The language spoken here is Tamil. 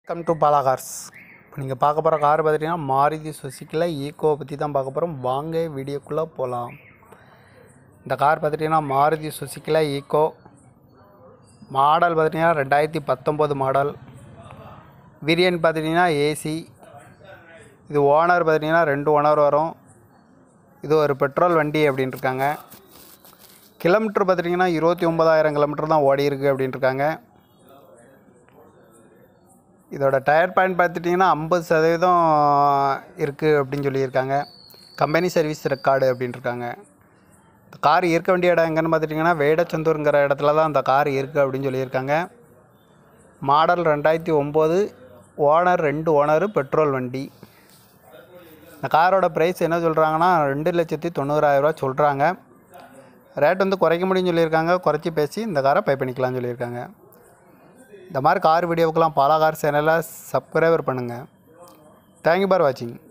வெல்கம் டு பாலா கார்ஸ் இப்போ நீங்கள் பார்க்க போகிற கார் பார்த்துட்டிங்கன்னா மாருதி சுசுக்கியில் ஈக்கோவை பற்றி தான் பார்க்க போகிறோம் வாங்க வீடியோக்குள்ளே போகலாம் இந்த கார் பார்த்துட்டிங்கன்னா மாருதி சுசுக்கியில் ஈக்கோ மாடல் பார்த்துட்டிங்கன்னா ரெண்டாயிரத்தி பத்தொம்போது மாடல் வேரியன்ட் பார்த்துட்டிங்கன்னா ஏசி இது ஓனர் பார்த்துட்டிங்கன்னா ரெண்டு ஓனர் வரும் இது ஒரு பெட்ரோல் வண்டி அப்படின்னு இருக்காங்க கிலோமீட்டர் பார்த்துட்டிங்கன்னா இருபத்தி ஒம்பதாயிரம் கிலோமீட்டர் தான் ஓடி இருக்குது அப்படின்னு இருக்காங்க இதோட டயர் பாயிண்ட் பார்த்துட்டிங்கன்னா ஐம்பது சதவீதம் இருக்குது அப்படின்னு சொல்லியிருக்காங்க கம்பெனி சர்வீஸ் ரெக்கார்டு அப்படின்னு இருக்காங்க இந்த கார் இருக்க வேண்டிய இடம் எங்கன்னு பார்த்துட்டிங்கன்னா வேடச்சந்தூருங்கிற இடத்துல தான் அந்த கார் இருக்குது அப்படின்னு சொல்லியிருக்காங்க மாடல் ரெண்டாயிரத்தி ஒம்பது ஓனர் ரெண்டு ஓனரு பெட்ரோல் வண்டி இந்த காரோட ப்ரைஸ் என்ன சொல்கிறாங்கன்னா ரெண்டு லட்சத்தி தொண்ணூறாயிரரூவா சொல்கிறாங்க ரேட் வந்து குறைக்க முடியும்னு சொல்லியிருக்காங்க குறைச்சி பேசி இந்த காரை பை பண்ணிக்கலாம்னு சொல்லியிருக்காங்க இந்த மாதிரி கார் வீடியோவுக்கெல்லாம் பாலா கார் சேனலை சப்ஸ்கிரைபர் பண்ணுங்கள் தேங்க்யூ ஃபார் வாட்சிங்